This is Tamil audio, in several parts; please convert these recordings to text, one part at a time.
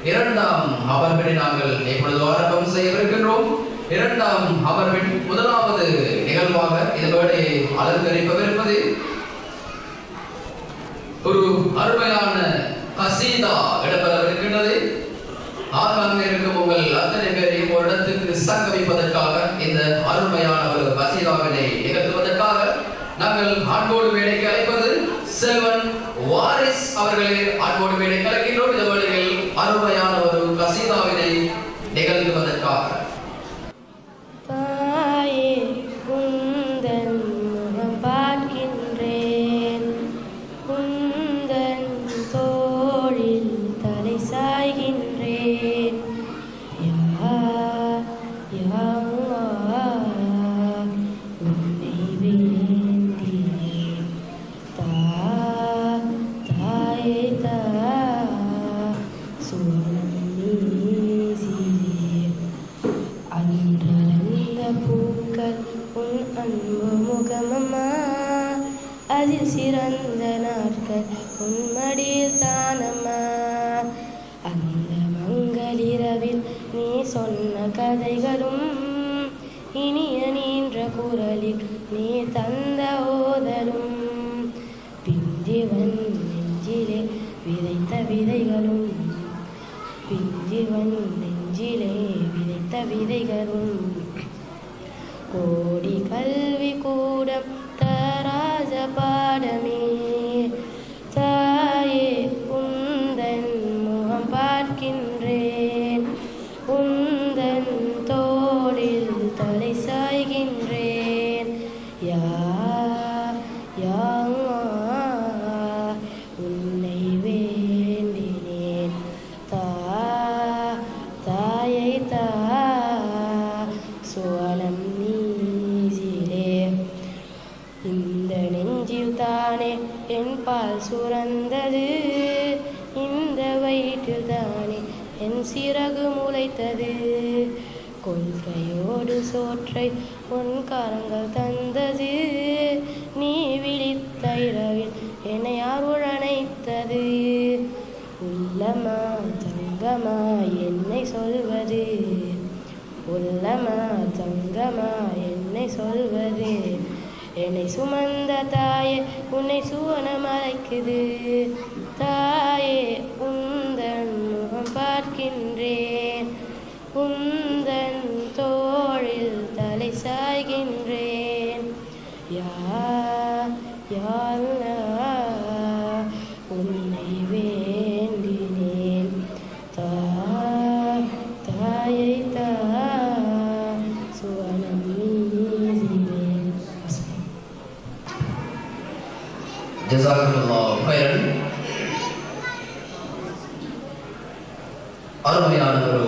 இரண்டாம் அமர்வினை நாங்கள் இப்பொழுது ஆரம்பம் செய்யவிருக்கின்றோம் இரண்டாம் அமர்வின் முதலாவது நிகழ்வாக இந்த வேலையை அலங்கரிப்பவிருப்பது ஒரு அருமையான கசீதா இடம்பெறவிருக்கின்றது ஆங்காங்க இருக்கும் உங்கள் அத்தனை பேரையும் ஒரு இடத்துக்கு சங்கமிப்பதற்காக இந்த அருமையான ஒரு கசீதாவினை நிகழ்த்துவதற்காக நாங்கள் அன்போடு வேலைக்கு அழைப்பது செல்வன் வாரிஸ் அவர்களை அன்போடு வேலைக்கு அழைக்கின்றோம் இந்த வேளையில் அருமையான ஒரு கசீதாவினை நிகழ்த்துவதற்காக தாயே குந்தன் முகம் பார்க்கின்றேன் குந்தன் தோளில் தலை சாய்கின்றேன் யா யா அல்லாஹ், உன்னை வேண்டினேன் தா தாயே தா சுவனம் நீசிலே அன்றளந்த பூக்கள் உன் அன்பு முகமம்மா அதில் சிறந்த நாட்கள் உன் மடியில் தானம்மா அந்த மங்களிரவில் நீ சொன்ன கதைகளும் இனிய நீன்ற குரலில் நீ தந்த ஓதலும் பிஞ்சிவன் நெஞ்சிலே விதைத்த விதைகளும் பிஞ்சிவன் நெஞ்சிலே விதைத்த விதைகளும் கோடி கல்வி கூடம் தராஜ பாடமே தாயே உந்தன் முகம் பார்க்கின்றேன் உந்தன் தோளில் தலை சாய்கின்றேன் யா யா அல்லாஹ், உன்னை வேண்டினேன் தா தாயை தா சுவனம் நீசிலே இந்த நெஞ்சில் தானே என் பால் சுரந்தது இந்த வயிற்றில் தானே என் சிறகு முளைத்தது கொள்கையோடு சோற்றை உன் கரங்கள் தந்தது நீ விழித்த இரவில் என்னை யார் உழனைத்தது உள்ளமா தங்கமா என்னை சொல்வது உள்ளமா தங்கமா என்னை சொல்வது என்னை சுமந்த தாயே உன்னை சுவனம் அழைக்குது தாயே உந்தன் முகம் பார்க்கின்றேன் உந்தன் தோளில் தலை சாய்கின்றேன் யா யா அல்லாஹ், உன்னை வேண்டினேன் தா தாயை தா சுவனம் நீசிலே ஜசாக்குல்லாஹ் ஹைரன் அருமையான ஒரு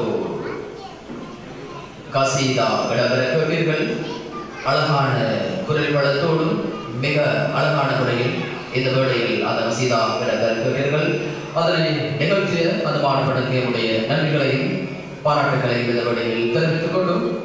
கசீதா இடம்பெற கேட்பீர்கள் அழகான குரல் வளத்தோடும் மிக அழகான முறையில் இந்த வேளையில் அந்த கசீதா இடம்பெற கேட்பீர்கள் அதனை நிகழ்த்திய அந்த பாடுபடுத்திய உடைய நன்றிகளையும் பாராட்டுகளையும் இந்த வேளையில் தெரிவித்துக் கொண்டும்